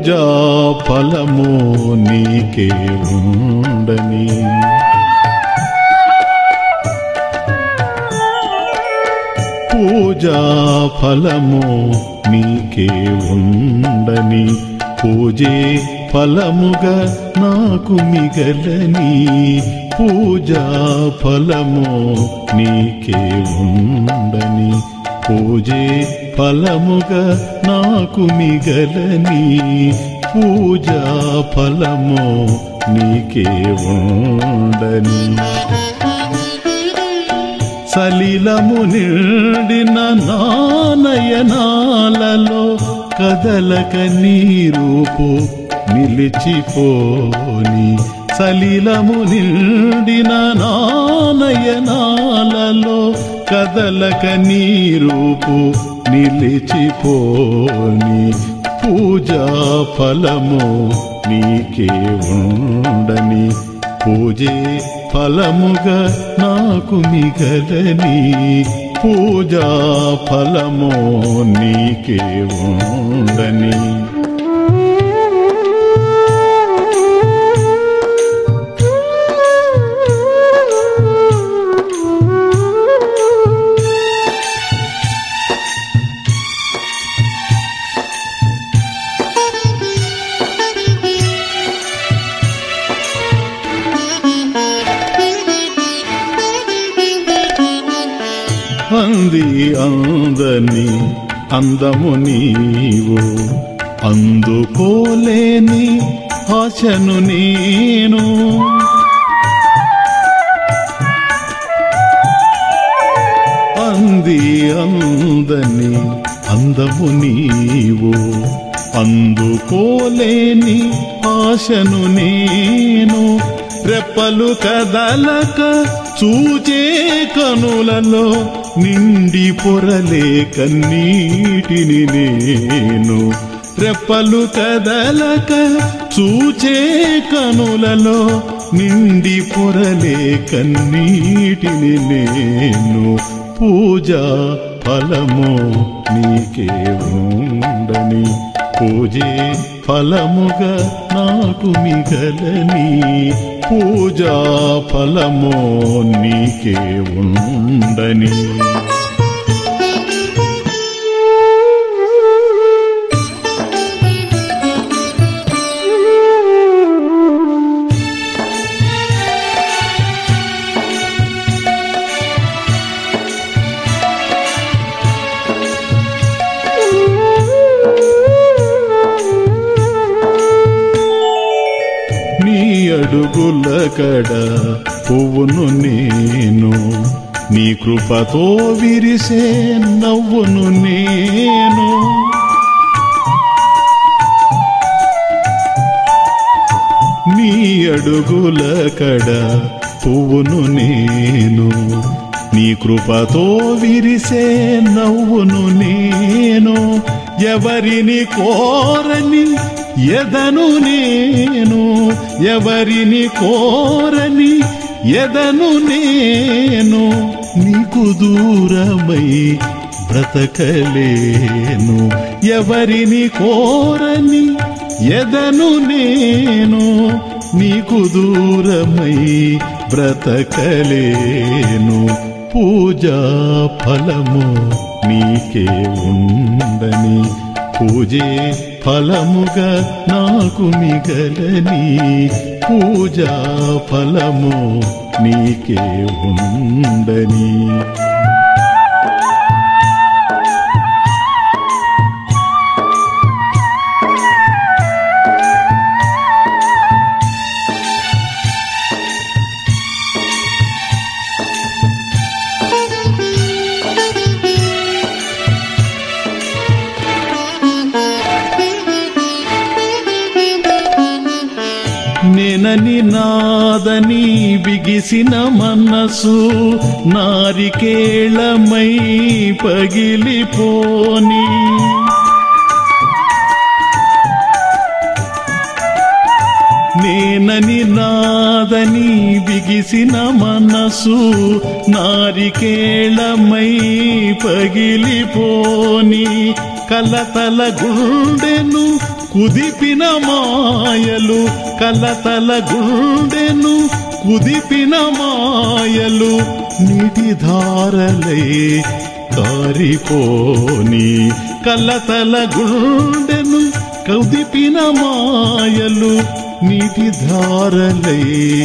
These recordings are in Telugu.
పూజా ఫలము నీకే ఉండని పూజా ఫలము నీకే ఉండని పూజే ఫలముగా నాకు మిగలని పూజా ఫలము నీకే ఉండని పూజే ఫలముగా నాకు మిగలని పూజా ఫలము నీకే ఉండని సలిలము నిండిన నానయనాలలో కదలక నీరూపు నిలిచిపోని సలిలము నిండిన నానయనాలలో కదలక నీరూపు నిలిచిపోని పూజా ఫలము నీకే ఉండని పూజే ఫలముగా నాకు మిగలని పూజా ఫలము నీకే ఉండని అంది అందని అందము నీవు అందుకోలేని ఆశను నేను అంది అందని అందము నీవు అందుకోలేని ఆశను నేను రెప్పలు కదలక చూచే కనులలో నిండి పొరలే కన్నీటిని నేను రెప్పలు కదలక చూచే కనులలో నిండి పొరలే కన్నీటిని నేను పూజా ఫలము నీకే ఉండని పూజే ఫలముగా నాకు మిగలని పూజా ఫలము నీకే ఉండని నీ అడుగుల కడ పువ్వును నేను నీ కృపతో విరిసే నవ్వును నేను నీ అడుగుల కడ పువ్వును నేను నీ కృపతో విరిసే నవ్వును నేను ఎవరిని కోరని ఎదను నేను ఎవరిని కోరని ఎదను నేను నీకు దూరమై బ్రతకలేను ఎవరిని కోరని ఎదను నేను నీకు దూరమై బ్రతకలేను పూజా ఫలము నీకే ఉండని పూజే ఫలముగా నాకు మిగలని పూజా ఫలము నీకే ఉండని నేనని నాదని బిగిసిన మనసు నారికేళమై పగిలిపోని నేనని నాదని బిగిసిన మనసు నారికేళమై పగిలిపోని కలతల గుండెను కుదిపిన మాయలు కలతల గుండెను కుదిపిన మాయలు నీటి ధారలై కారిపోని కలతల గుండెను కుదిపిన మాయలు నీటి ధారలై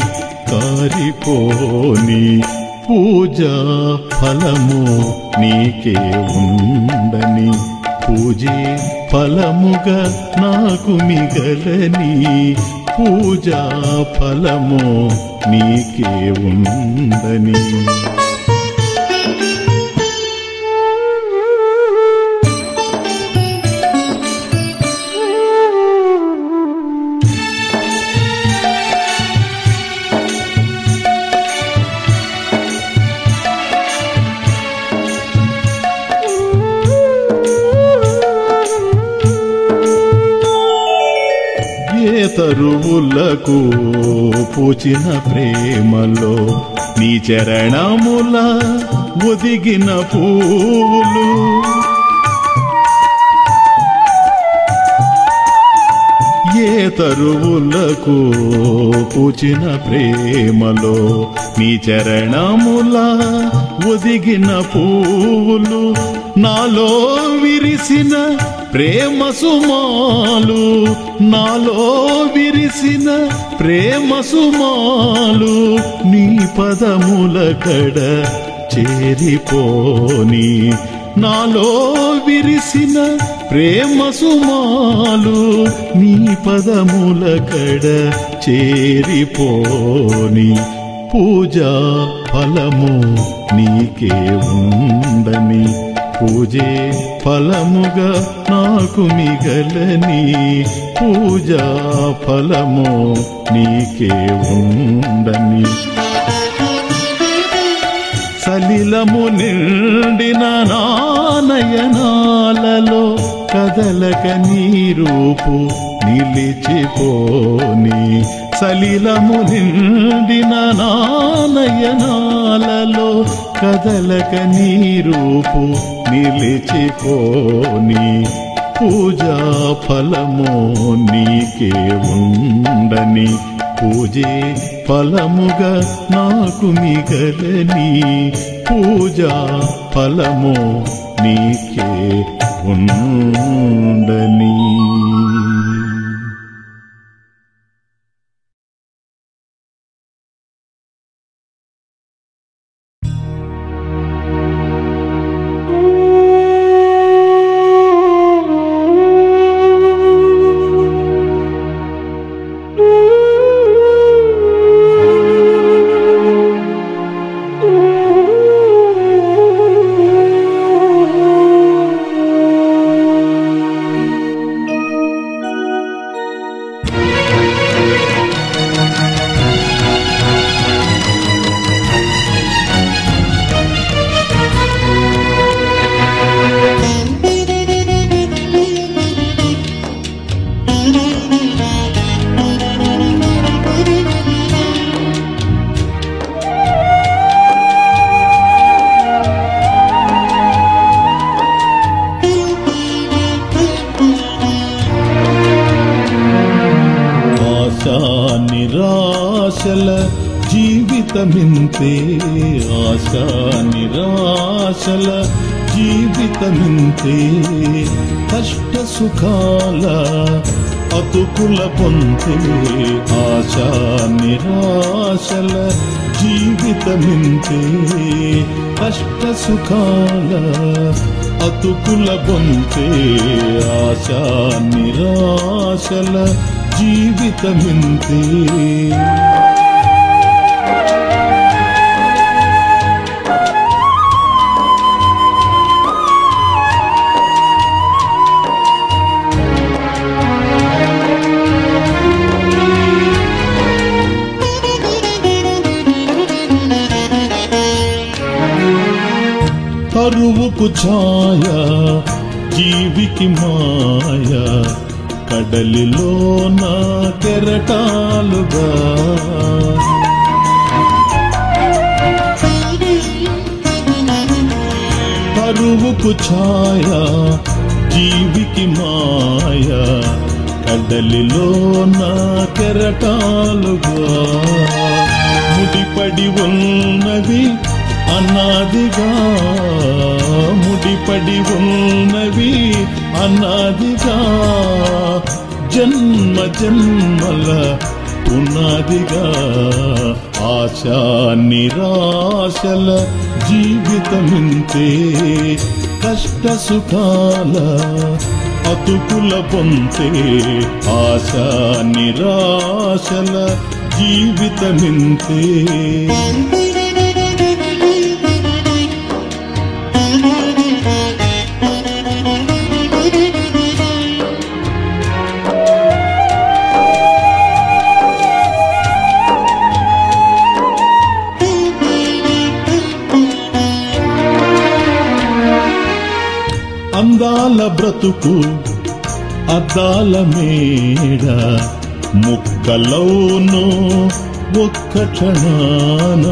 కారిపోని పూజా ఫలము నీకే ఉండని పూజే ఫలముగా నాకు మిగలని పూజా ఫలము నీకే ఉండని ఏ తరువులకు పూచిన ప్రేమలో నీ చరణముల ఒదిగిన పూలు ఏ తరువులకు పూచిన ప్రేమలో నీ చరణముల ఒదిగిన పూలు నాలో విరిసిన ప్రేమ సుమాలు నాలో విరిసిన ప్రేమ సుమాలు నీ పదముల కడ చేరిపోని నాలో విరిసిన ప్రేమ సుమాలు నీ పదముల కడ చేరిపోని పూజా ఫలము నీకే ఉండని పూజే ఫలముగా నాకు మిగలని పూజా ఫలము నీకే ఉండని సలిలము నిండిన నానయనాలలో కదలక నీ రూపు నిలిచిపోని సలిలము నిండిన నానయనాలలో కదలక నీ రూపు నిలిచిపోని పూజా ఫలము నీకే ఉండని పూజే ఫలముగా నాకు మిగలని పూజా ఫలము నీకే ఉండని ఆశా నిరాశల జీవితమింతే ఆశా నిరాశల జీవితమింతే కష్ట సుఖాల అతుకుల పొంతే ఆశా నిరాశల జీవితమింతే కష్ట సుఖాల అతుకుల పొంతే ఆశా నిరాశల జీవితమింతే కరువుకు ఛాయ జీవికి మాయ కడలిలో నా కెరటాలుగా కరువుకు ఛాయ జీవికి మాయ కడలిలోన కెరటాలుగా ముడిపడి ఉన్నవి అనాదిగా ముడిపడి ఉన్నవి అనాదిగా జన్మ జన్మల పునాదిగా ఆశా నిరాశల జీవితమింతే కష్ట సుఖాల అతుకుల పొంతే ఆశా నిరాశల జీవితమింతే అందాల బ్రతుకు అద్దాల మేడ ముక్కలోను ఒక్క క్షణాన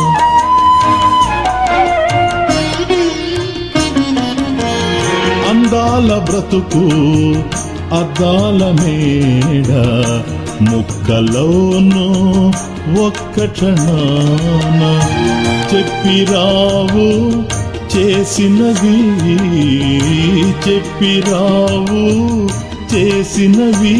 అందాల బ్రతుకు అద్దాల మేడ ముక్కలోను ఒక్క క్షణాన చెప్పిరావు చేసినవి చెప్పిరావు చేసినవి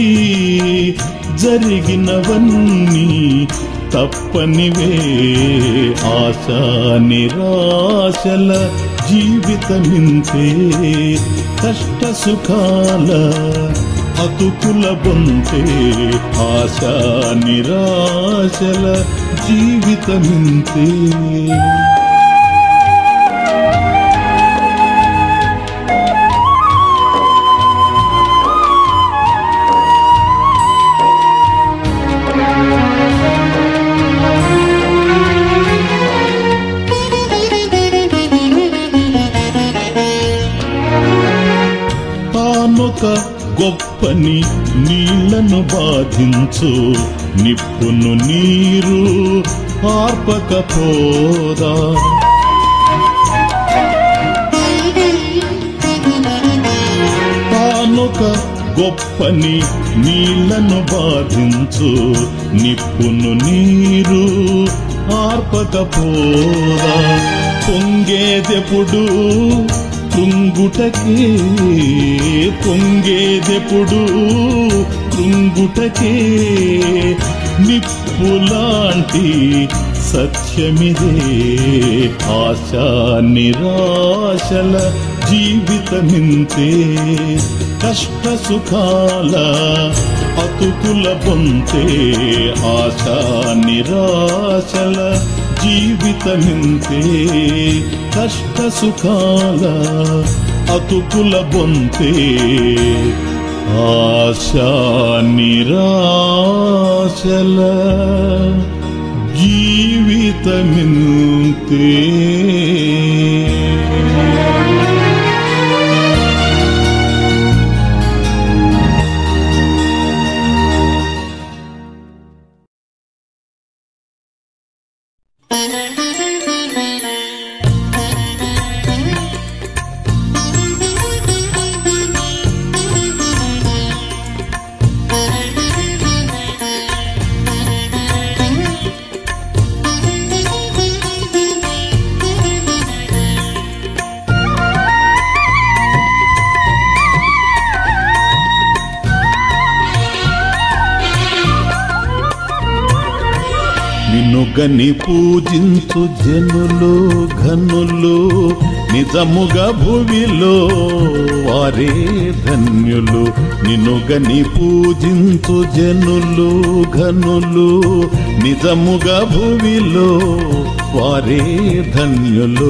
జరిగినవన్నీ తప్పనివే ఆశ నిరాశల జీవితమింతే కష్ట సుఖాల అతుకుల బొంతే ఆశ నిరాశల జీవితమింతే తానొక గొప్పని నీళ్లను బాధించు నిప్పును నీరు ఆర్పకపోదా తానొక గొప్పని నీళ్లను బాధించు నిప్పును నీరు ఆర్పకపోదా పొంగేదెప్పుడు కృంగుటకే పొంగేదెప్పుడు కృంగుటకే నిప్పులాంటి సత్యమిదే ఆశా నిరాశల జీవితమింతే కష్ట సుఖాల అతుకుల బొంతే ఆశా నిరాశల జీవితమింతే కష్ట సుఖాల అతుకుల బొంతే ఆశా నిరాశల జీవితమింతే నిన్ను గని పూజించు జనులు ఘనులు నిజముగా భువిలో వారే ధన్యులు నిన్ను గని పూజించు జనులు ఘనులు నిజముగా భువిలో వారే ధన్యులు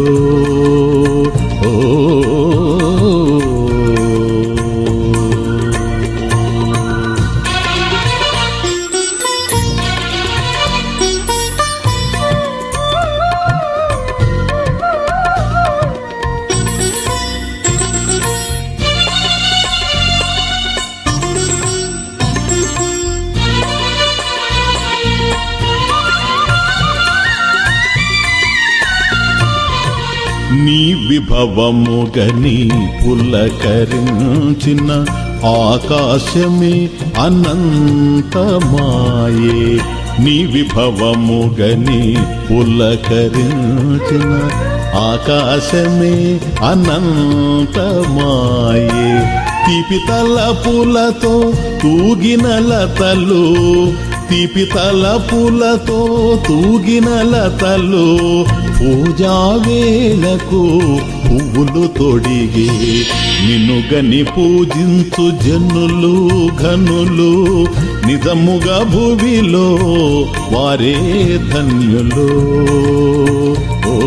ఓ నీ విభవముగని పులకరించిన ఆకాశమే అనంతమాయే నీ విభవముగని పులకరించిన ఆకాశమే అనంతమాయే తీపి తలపులతో తూగిన లతలు తీపి తలపులతో తూగిన లతలు పూజా వేళకు పువ్వులు తొడిగి నిన్నుగని పూజించు జనులు ఘనులు నిజముగా భువిలో వారే ధన్యులు ఓ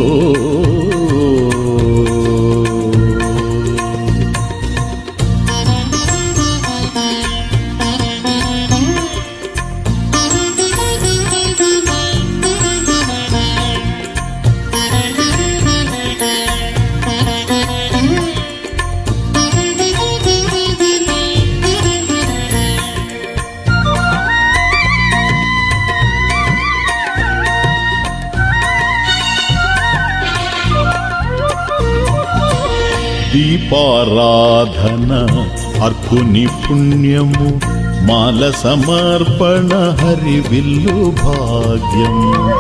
దీపారాధన అర్కుని పుణ్యము మాల సమర్పణ హరి విల్లు భాగ్యం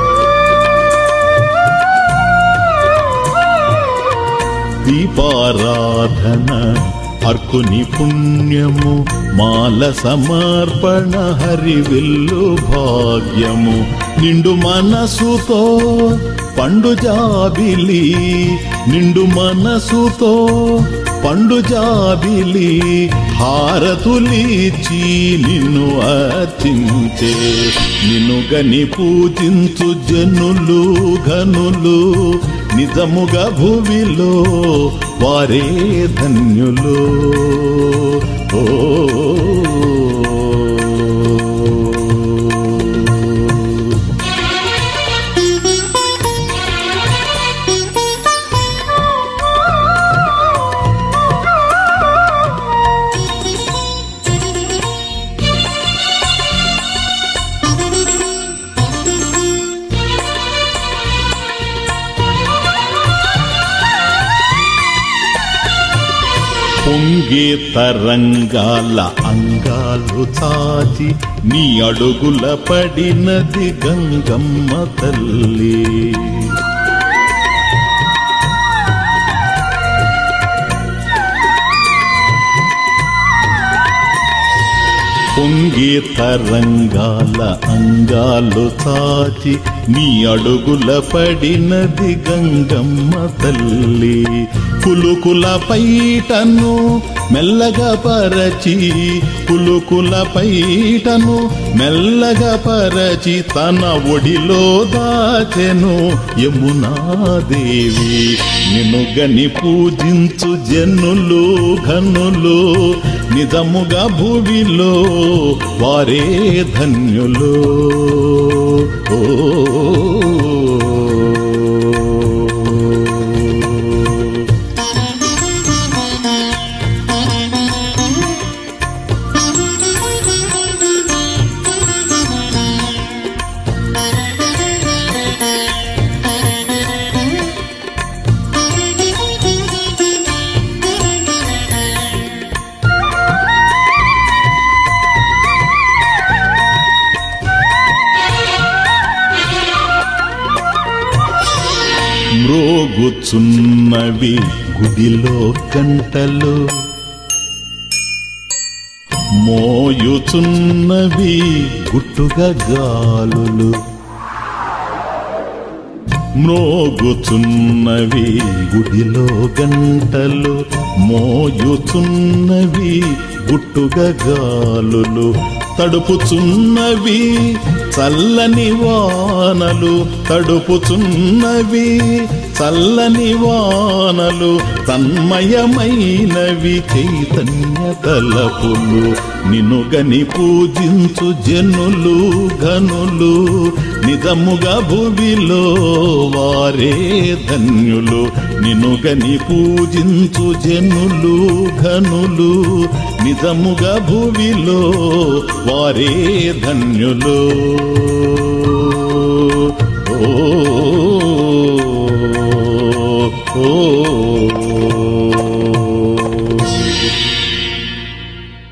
దీపారాధన అర్కుని పుణ్యము మాల సమర్పణ హరి విల్లు భాగ్యము నిండు మనసుతో పండు జాబిలి నిండు మనసుతో పండు జాబిలి హారతులిచి నిన్ను అర్చించే నిన్ను గని పూజించు జనులు ఘనులు నిజముగా భువిలో వారే ధన్యులు ఓ పొంగే తరంగాల అంగాలు చాచి నీ అడుగుల పడినది గంగమ్మ తల్లి పొంగే తరంగాల అంగాలు చాచి నీ అడుగుల పడినది గంగమ్మ తల్లి కులుకుల పైటను మెల్లగా పరచి కులుకుల పైటను మెల్లగా పరచి తన ఒడిలో దాచెను యమునాదేవి నిన్ను గని పూజించు జనులు ఘనులు నిజముగా భూమిలో వారే ధన్యులు ఓ మ్రోగుచున్నవి గుడిలో గంటలు మోయుచున్నవి గుట్టుగా గాలులు మ్రోగుచున్నవి గుడిలో గంటలు మోయుచున్నవి గుట్టుగా గాలులు తడుపుచున్నవి చల్లని వానలు తడుపుచున్నవి చల్లని వానలు తన్మయమైనవి చైతన్య తలపులు నినుగని పూజించు జనులు ఘనులు నిజముగా భువిలో వారే ధన్యులు నినుగని పూజించు జనులు ఘనులు నిజముగా భువిలో వారే ధన్యులు ఓ ఓ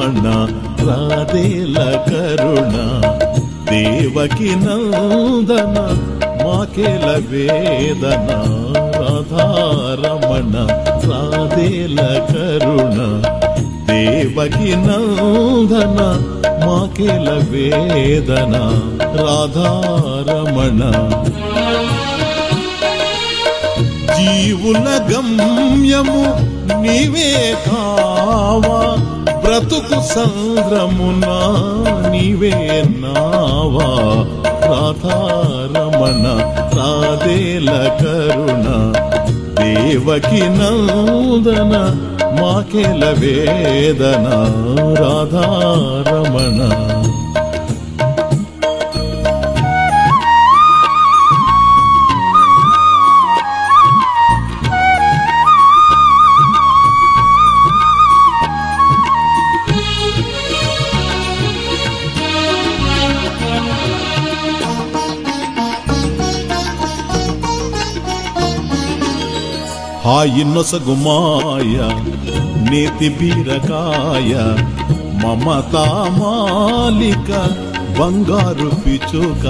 రమణ రాధేల కరుణ దేవకి నందన మాకేల వేదన రాధారమణ రాధేల కరుణ దేవకి నందన మాకేల వేదన రాధారమణ జీవుల గమ్యము నీవే కావా బ్రతుకు సంద్రమున నీవే నావా రాధారమణ రాధేల కరుణ దేవకి నందన మాకెల వేదన రాధారమణ హాయి నొసగుమాయ నేతి బీరకాయ మమతా మాలిక బంగారు పిచుక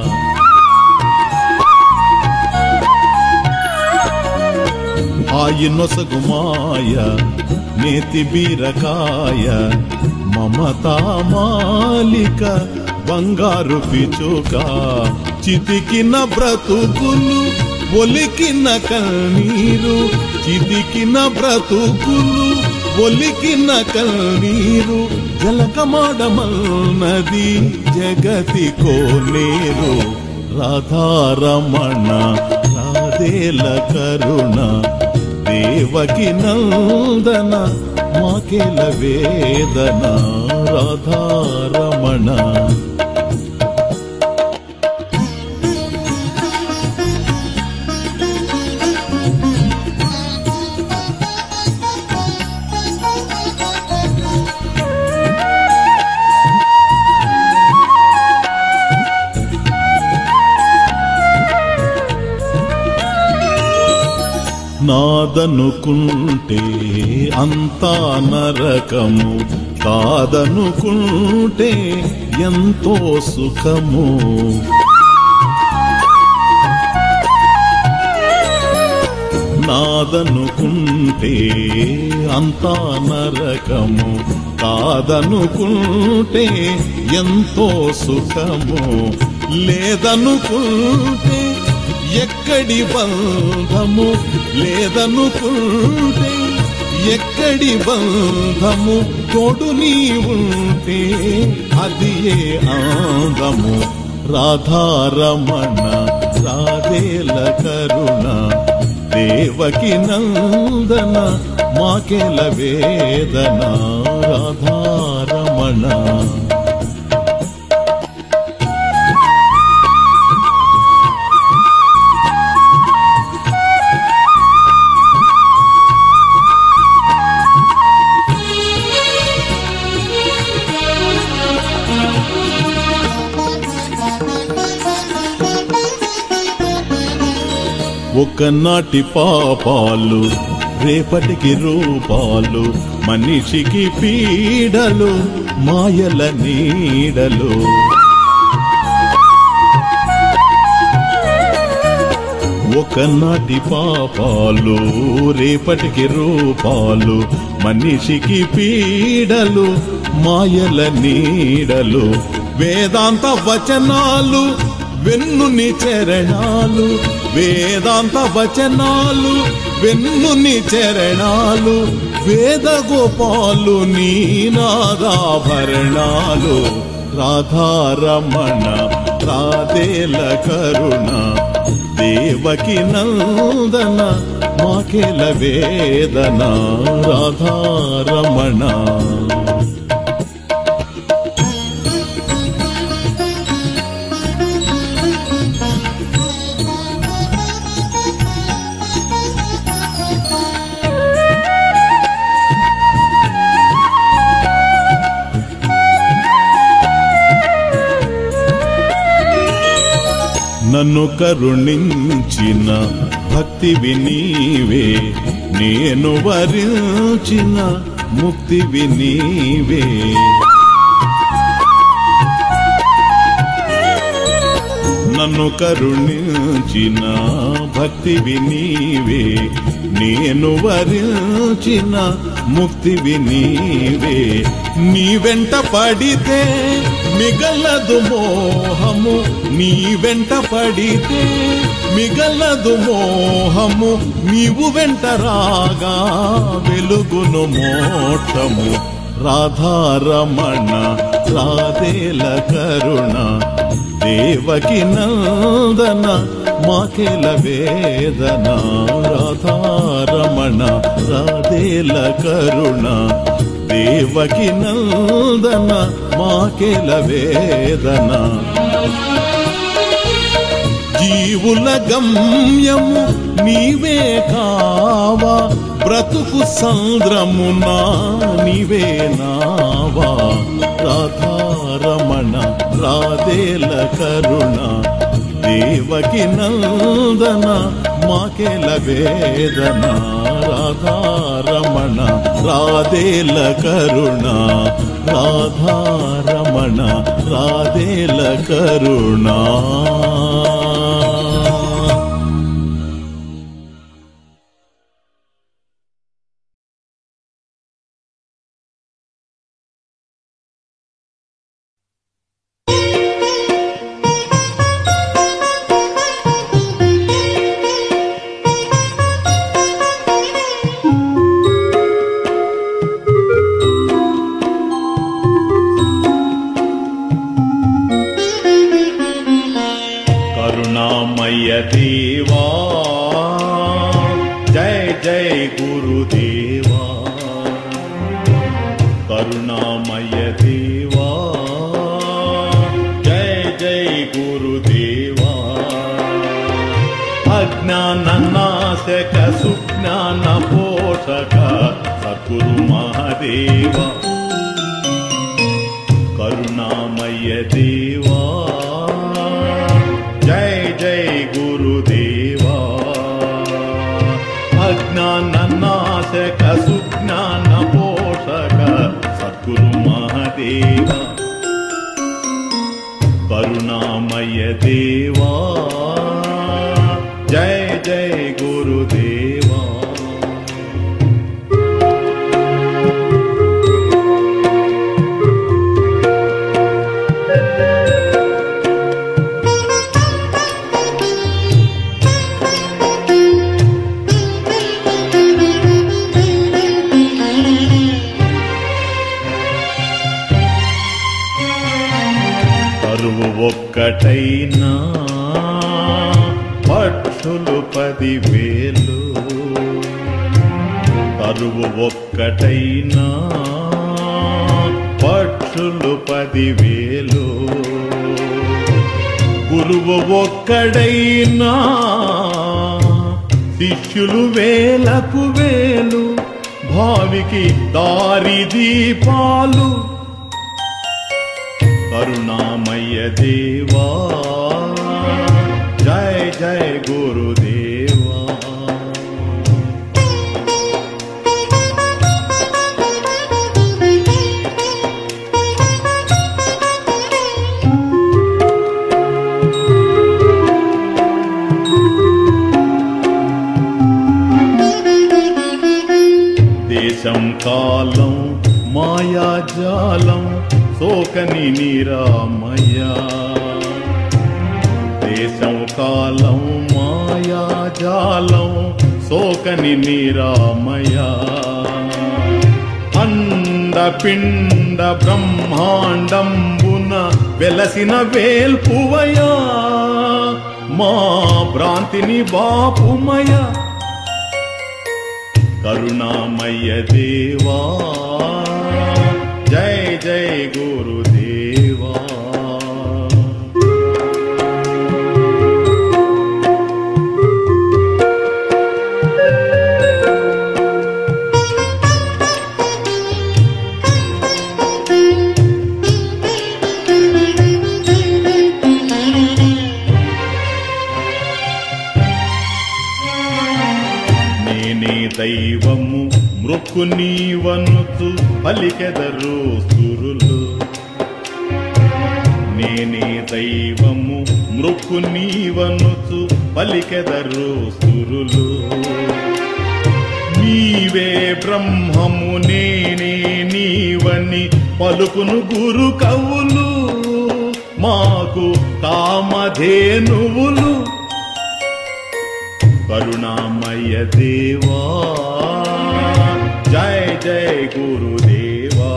హాయి నొసగుమాయ నేతి బీరకాయ మమతా మాలిక బంగారు పిచుక చితికిన బ్రతుకులు ఒలికిన కన్నీరు చితికిన బ్రతుకులు ఒలికిన కన్నీరు జలకమాడమన్నది జగతి కోనేరు రాధారమణ రాధేల కరుణ దేవకి నందన మాకెల వేదన రాధారమణ నాదనుకుంటే అంతా నరకము కాదనుకుంటే ఎంతో సుఖము నాదనుకుంటే అంతా నరకము కాదనుకుంటే ఎంతో సుఖము లేదనుకుంటే ఎక్కడి బంధము లేదనుకుంటే ఎక్కడి బంధము తోడు నీ ఉంటే అది ఏ ఆందము రాధారమణ రాధేల కరుణ దేవకి నందన మాకెల వేదన రాధారమణ ఒకనాటి పాపాలు రేపటికి రూపాలు మనిషికి పీడలు మాయల నీడలు ఒకనాటి పాపాలు రేపటికి రూపాలు మనిషికి పీడలు మాయల నీడలు వేదాంత వచనాలు వెన్నుని చరణాలు వేదాంత వచనాలు వెన్నుని చరణాలు వేద గోపాలు నీనాదాభరణాలు రాధారమణ రాధేల కరుణ దేవకి నందన మాకెల వేదన రాధారమణ నన్ను కరుణించిన భక్తి వినీవే నేను వరించిన ముక్తివి నీవే నన్ను కరుణించిన భక్తివి నీవే నేను వరించిన ముక్తివి నీవే నీ వెంట పడితే మిగలదు మోహము నీ వెంట పడితే మిగలదు మోహము నీవు వెంట రాగా వెలుగును మోక్షము రాధారమణ రాధేల కరుణ దేవకి నందన మాకెల వేదన రాధారమణ రాధేల కరుణ దేవకి నందన మాకెల వేదన జీవుల గమ్యము నీవే కావా బ్రతుకు సంద్రమునా నీవే నావా రాధారమణ రాధేల కరుణ దేవకి నందన మాకెల వేదన రాధారమణ రాధేల కరుణ రాధారమణ రాధేల కరుణ కరుణామయ దేవా జయ జయ గురుదేవా కరుణామయ దేవా జయ జయ గురుదేవా అజ్ఞాన నాశక సుజ్ఞాన పోషక సద్గురు మహాదేవా కరుణామయ దేవా జయ జయ గురుదేవా అజ్ఞాన నాశక సుజ్ఞాన పోషక సద్గురు మహాదేవా కరుణామయ దేవా జయ జయ గురుదేవా కరువు ఒక్కటైనా పక్షులు పదివేలు కరువు ఒక్కటైనా పక్షులు పదివేలు గురువు ఒక్కడైనా శిష్యులు వేలకు వేలు భావికి దారి దీపాలు కరుణామయ దేవా జయ జయ గురుదేవా దేశం కాలం మాయాజాలం సోకని నిరామయ్యా దేశం కాలం మాయాజాలం సోకని నిరామయ్యా అండ పిండ బ్రహ్మాండంబున వెలసిన వేల్పువయా మా భ్రాంతిని బాపుమయ కరుణామయ దేవా జయ జయ గురుదేవా నేనే దైవము మృక్కు నీవనుచు పలికెదరు సురులు నేనే దైవము మృక్కు నీవనుచు పలికెదరు సురులు నీవే బ్రహ్మము నేనే నీవని పలుకును గురు కవులు మాకు కామధేనువులు కరుణామయ దేవా జయ జయ గురుదేవా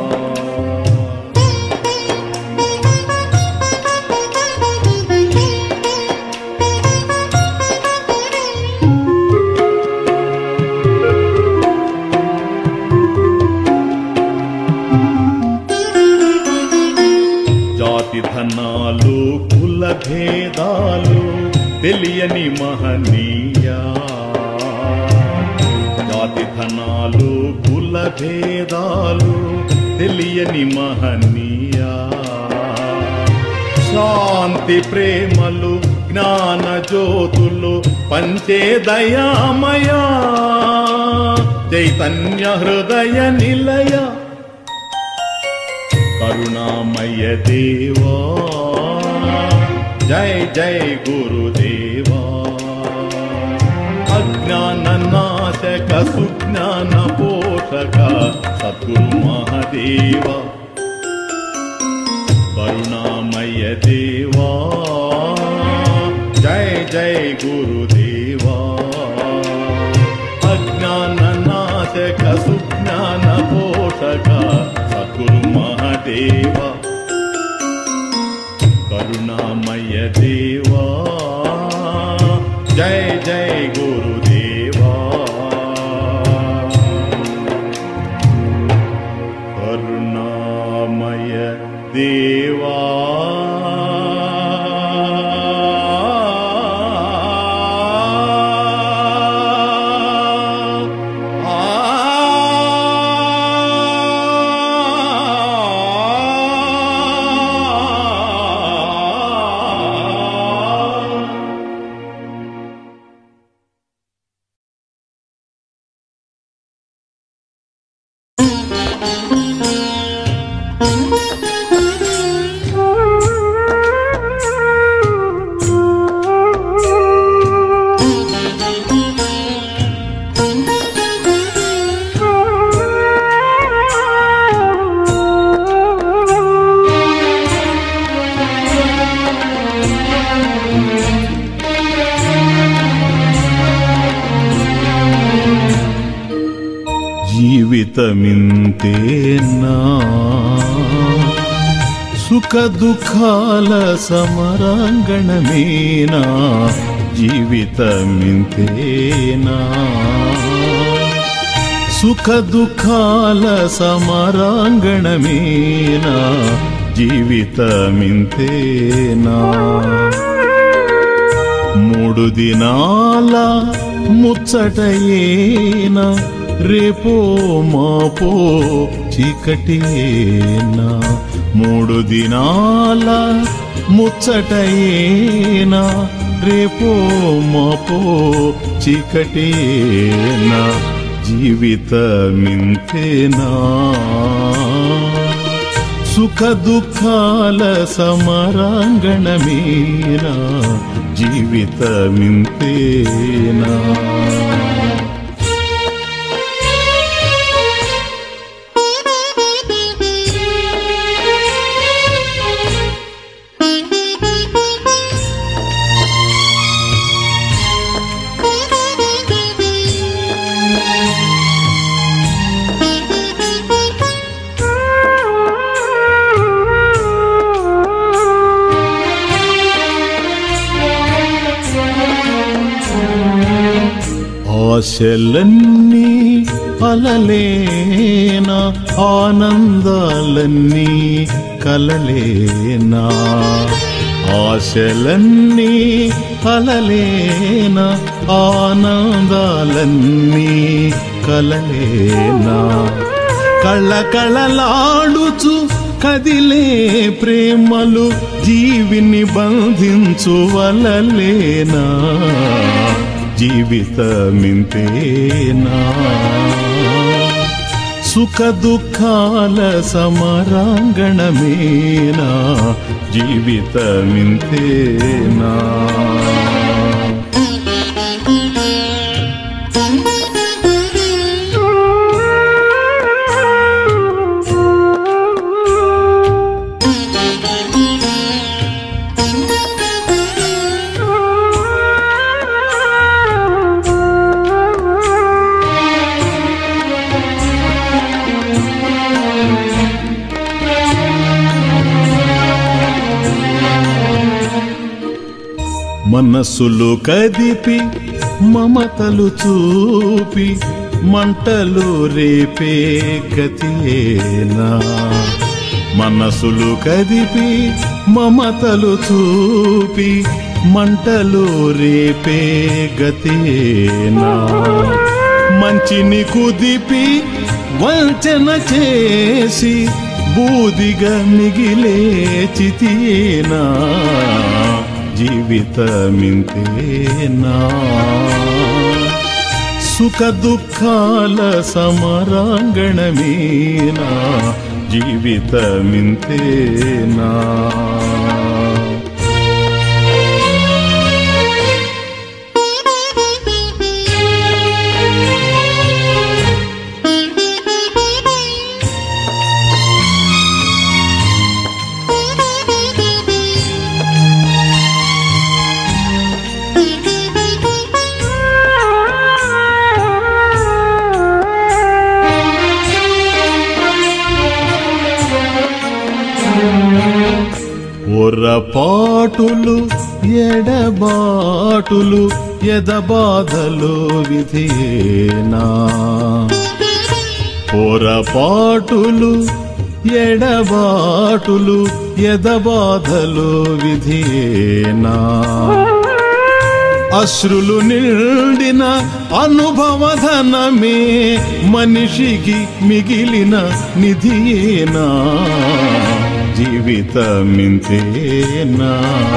జాతి ధనాలు కుల భేదాలు తెలియని మహనీయా జాతి ధనాలు కుల భేదాలు తెలియని మహనీయా శాంతి ప్రేమలు జ్ఞాన జ్యోతులు పంచే దయామయా చైతన్య హృదయ నిలయ కరుణామయ దేవా జయ జయ గురుదేవా అజ్ఞాన నాశక సుజ్ఞాన పోషక సద్గురు మహాదేవ కరుణామయ దేవా జయ జయ గురుదేవా అజ్ఞాన నాశక సుజ్ఞాన పోషక సద్గురు మహాదేవ కరుణామయ దేవా జయ జయ గురుదేవా కరుణామయ దేవా జీవితమింతేనా సుఖ దుఃఖాల సమరాంగణమేనా జీవితమింతేనా సుఖ దుఃఖాల సమరాంగణమేనా జీవితమింతేనా మూడు దినాల ముచ్చటయేనా రేపో మాపో చీకటియేనా మూడు దినాల ముచ్చటయేనా రేపో మాపో చీకటియేనా జీవితమింతేనా సుఖ దుఃఖాల సమరాంగణమేనా జీవితమింతేనా ఆశలన్నీ అలలేనా ఆనందాలన్నీ కలలేనా ఆశలన్నీ అలలేనా ఆనందాలన్నీ కలలేనా కళ్ళకళలాడుచు కదిలే ప్రేమలు జీవిని బంధించు వలలేనా జీవితమింతేనా సుఖ దుఃఖాల సమరాంగణమేనా జీవితమింతేనా మనసులు కదిపి మమతలు చూపి మంటలు రేపే గతియేనా మనసులు కదిపి మమతలు చూపి మంటలు రేపే గతియేనా మంచిని కుదిపి వంచన చేసి బూదిగా మిగిలే చితియేనా జీవితమింతేనా సుఖ దుఃఖాల సమరాంగణమేనా జీవితమింతేనా పొరపాటులు ఎడబాటులు ఎదబాధలు విధియేనా పొరపాటులు ఎడబాటులు ఎదబాధలు విధియేనా అశ్రులు నిండిన అనుభవధనమే మనిషికి మిగిలిన నిధియేనా జీవితమింతేనా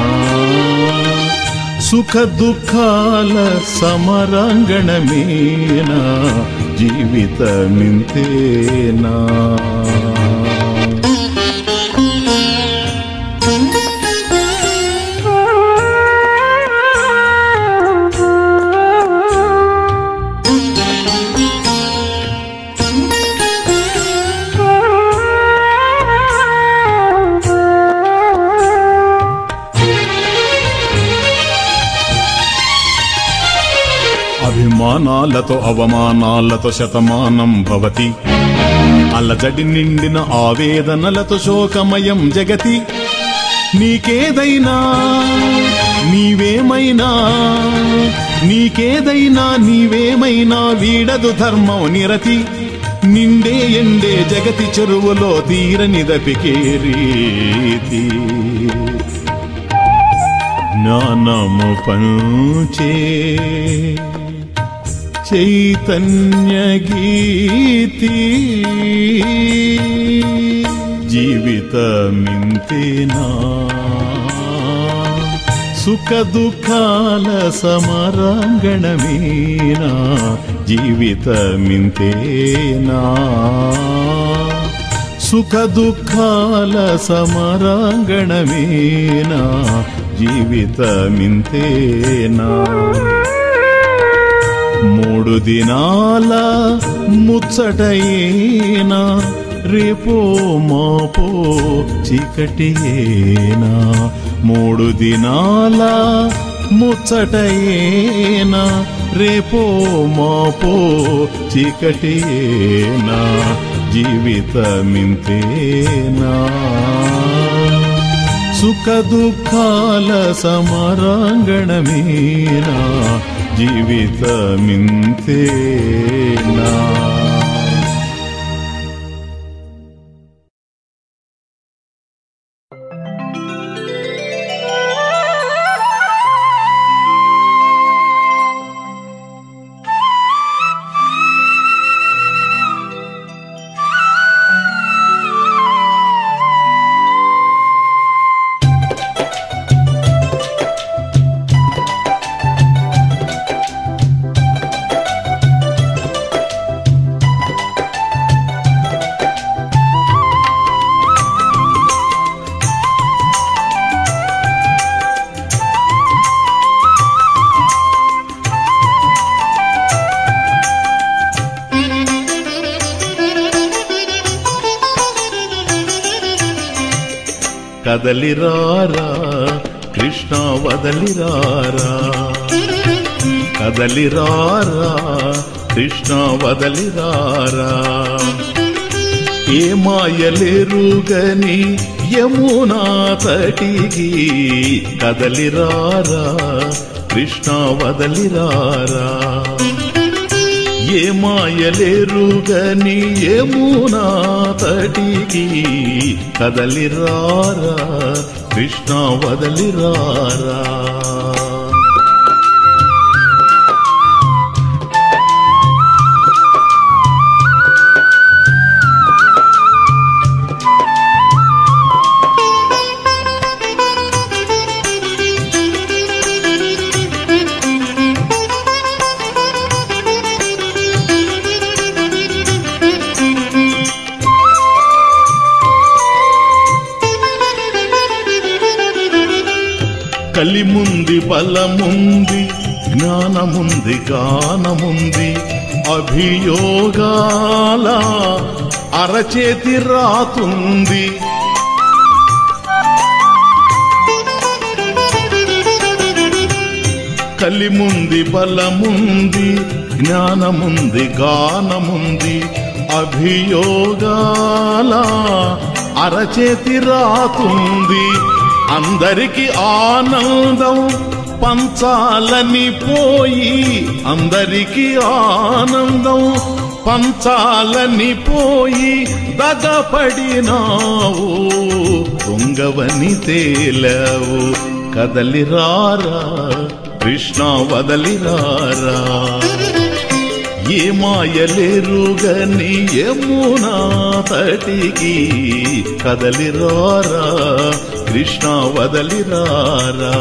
సుఖ దుఃఖాల సమరాంగణమేనా జీవితమింతేనా అభిమానాలతో అవమానాలతో శతమానం భవతి అలజడి నిండిన ఆవేదనలతో శోకమయం జగతి నీకేదైనా నీవేమైనా నీకేదైనా నీవేమైనా వీడదు ధర్మం నిరతి నిండే ఎండే జగతి చెరువులో తీరనిదపికే రీతి జ్ఞానము పంచే చైతన్య గీతి జీవితమింతేనా సుఖ దుఃఖాల సమరాంగణమేనా జీవితమింతేనా సుఖ దుఃఖాల సమరాంగణమేనా జీవితమింతేనా మూడు దినాల ముచ్చటయేనా రేపో మాపో చీకటియేనా మూడు దినాల ముచ్చటయేనా రేపో మాపో చీకటియేనా జీవితమింతేనా సుఖ దుఃఖాల సమరాంగణమేనా జీవితమింతేనా కదలిరారా కృష్ణ వదలిరారా కదలిరారా కృష్ణ వదలిరారా ఏ మాయలేరుగని యమునా తటికి కదలిరారా కృష్ణ వదలిరారా ఏ మాయలేరుగని యమునా తటికి కదలిరారా కృష్ణ వదలిరారా కలిముంది బలముంది జ్ఞానముంది గానముంది అభియోగాల అరచేతి రాతుంది కలిముంది బలముంది జ్ఞానముంది గానముంది అభియోగాల అరచేతి రాతుంది అందరికి ఆనందం పంచాలని పోయి అందరికి ఆనందం పంచాలని పోయి దగపడినావు దొంగవని తేలవు కదలిరారా కృష్ణ వదలిరారా ఏ మాయలేరుగని యమునా తటికి కదలిరారా కృష్ణ వదలిరారా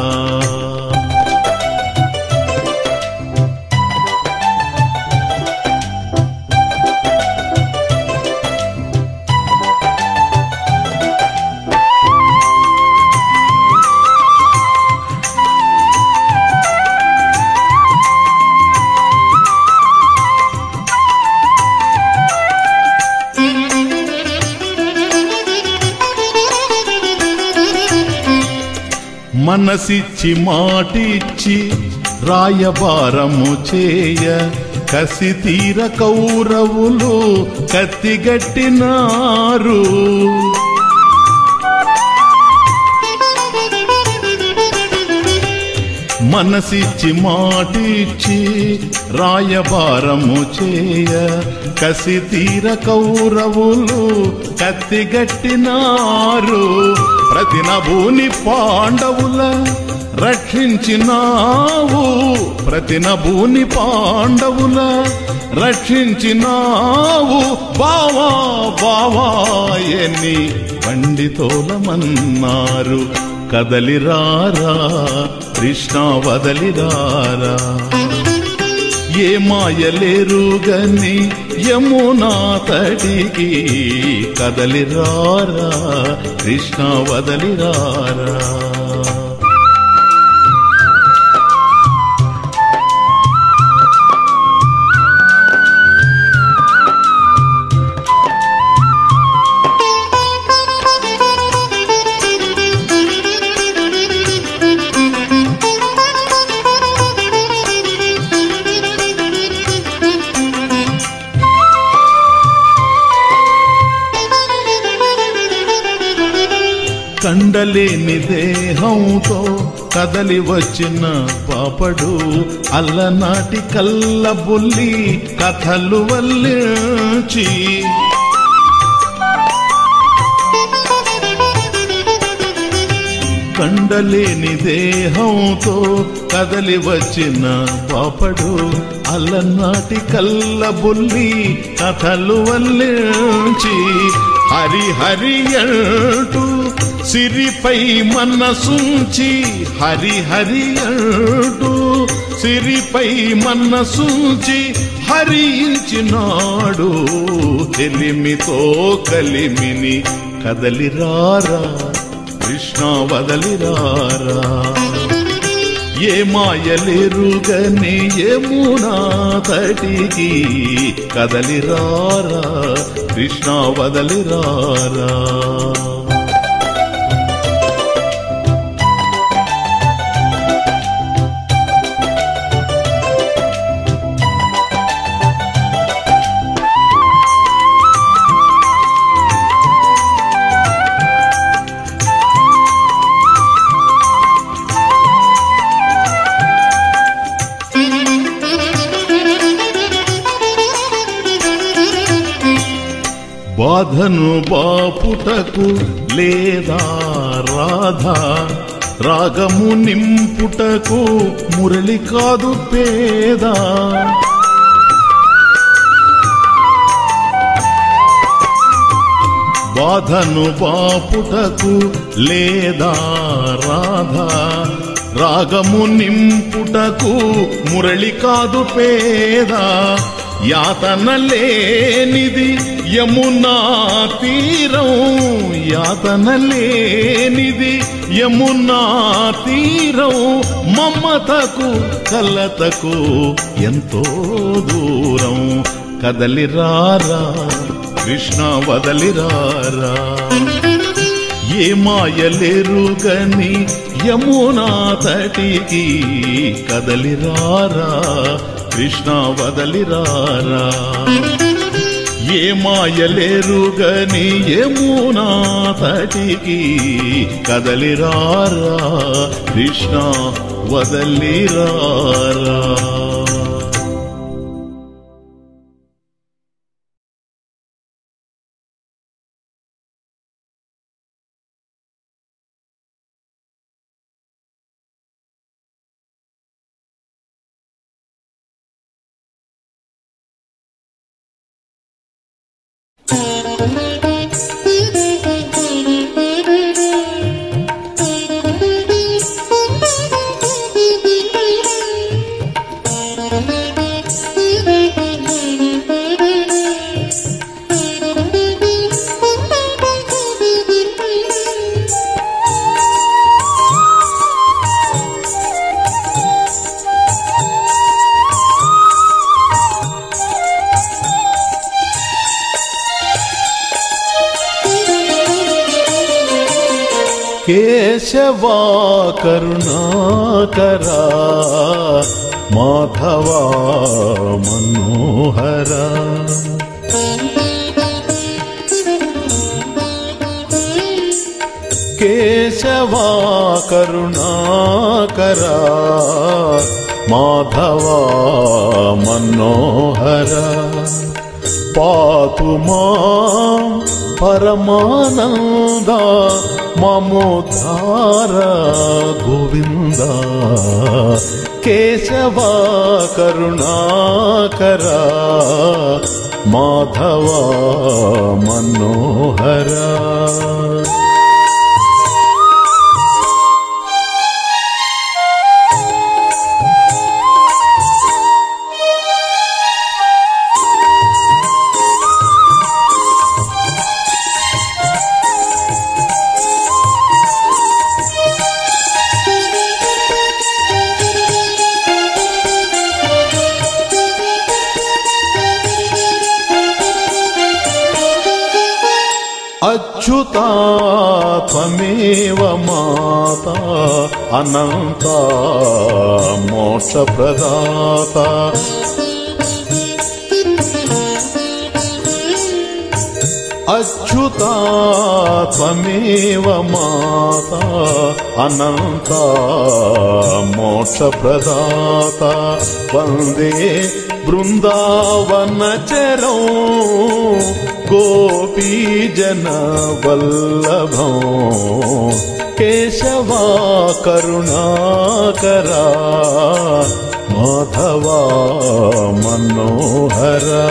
మనసిచ్చి మాటిచ్చి రాయబారము చేయ కసి తీర కౌరవులు కత్తిగట్టినారు మనసిచ్చి మాటిచ్చి రాయబారము చేయ కసి తీర కౌరవులు కత్తిగట్టినారు ప్రతి నభూని పాండవుల రక్షించినావు ప్రతి నభూని పాండవుల రక్షించినావు బావా బావా ఎన్ని పండితోలమన్నారు కదలిరారా కృష్ణ వదలిరారా ఏ మాయలేరుగని యమునా తటికి కదలిరారా కృష్ణ వదలిరారా కండలేని దేహంతో కదలి వచ్చిన పాపడు అల్లనాటి కల్ల బుల్లి కథలు వల్లించి కండలేని దేహంతో కదలి వచ్చిన పాపడు అల్లనాటి కల్ల బుల్లి కథలు వల్లించి హరి హరి అంటూ సిరిపై మనసుంచి హరి హరి అంటూ సిరిపై మనసుంచి హరించినాడు తెలిమితో కలిమిని కదలిరారా కృష్ణ వదలిరారా ఏ మాయలేరుగని యమునా తటికి కదలిరారా కృష్ణ వదలిరారా బాధను బాపుటకు లేదా రాధ రాగము నింపుటకు మురళి కాదు పేద బాధను బాపుటకు లేదా రాధ రాగము నింపుటకు మురళి కాదు పేద యాతన లేనిది యమునా తీరం యాతన లేనిది యమునా తీరం మమతకు కలతకు ఎంతో దూరం కదలిరారా కృష్ణ వదలిరారా ఏ మాయలెరుగని యమునా తటికి కదలిరారా కృష్ణ వదలిరారా ఏ మాయలెరుగని యమునా తటికి కదలిరారా కృష్ణ వదలిరారా కేశవా కరుణాకరా మాధవా మనోహర కేశవా కరుణాకరా మాధవా మనోహర పాతు మాం పరమానంద మమోద్ధార గోవింద కేశవ కరుణాకర మాధవ మనోహర అచ్యుతా త్వమేవ మాత అనంత మోక్ష ప్రదాత అచ్యుతా త్వమేవ మాత అనంత మోక్ష ప్రదాత వందే బృందావన చరం గోపీజన వల్లభం కేశవా కరుణాకరా మాధవా మనోహరా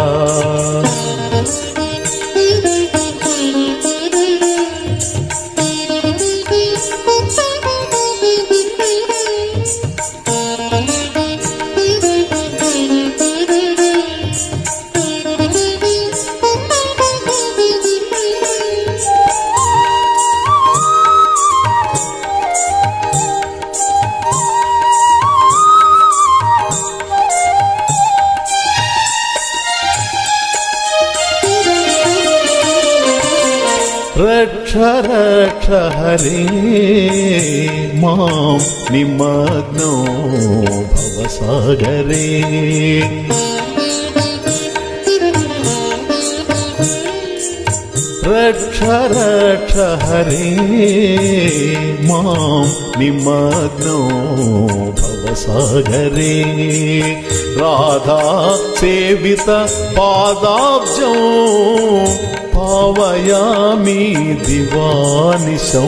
రక్ష రక్ష హరే మాం నిమగ్నో భవసాగరే రక్ష రక్ష హరే మాం నిమగ్నో భవసాగరే రాధా సేవిత పాదాబ్జం భావయామి దివానిశో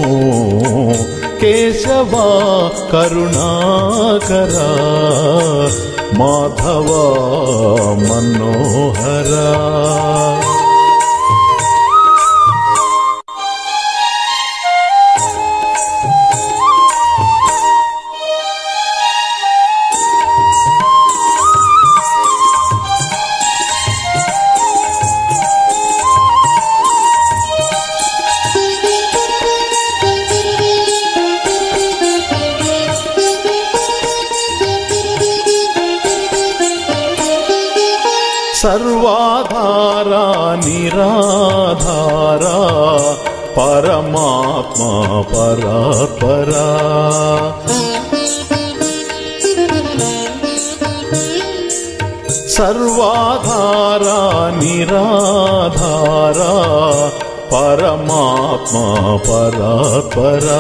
కేశవా కరుణాకరా మాధవా మనోహరా సర్వాధారా నిరాధారా పరమాత్మ పరాత్పరా సర్వాధారా నిరాధారా పరమాత్మ పరాత్పరా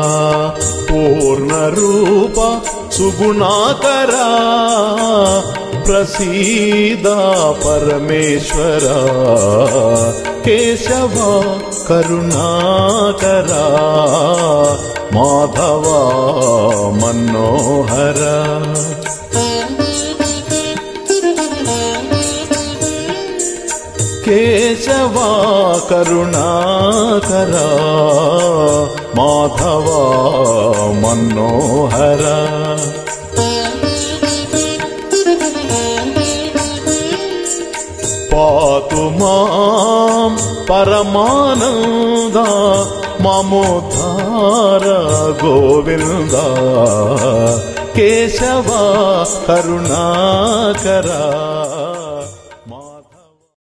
పూర్ణరూప సుగుణాకరా ప్రసీద పరమేశ్వర కేశవ కరుణాకరా మాధవ మనోహర కేశవా కరుణాకరా మాధవా మనోహర పాతు మాం పరమానంద మమోద్ధార గోవింద కేశవ కరుణాకరా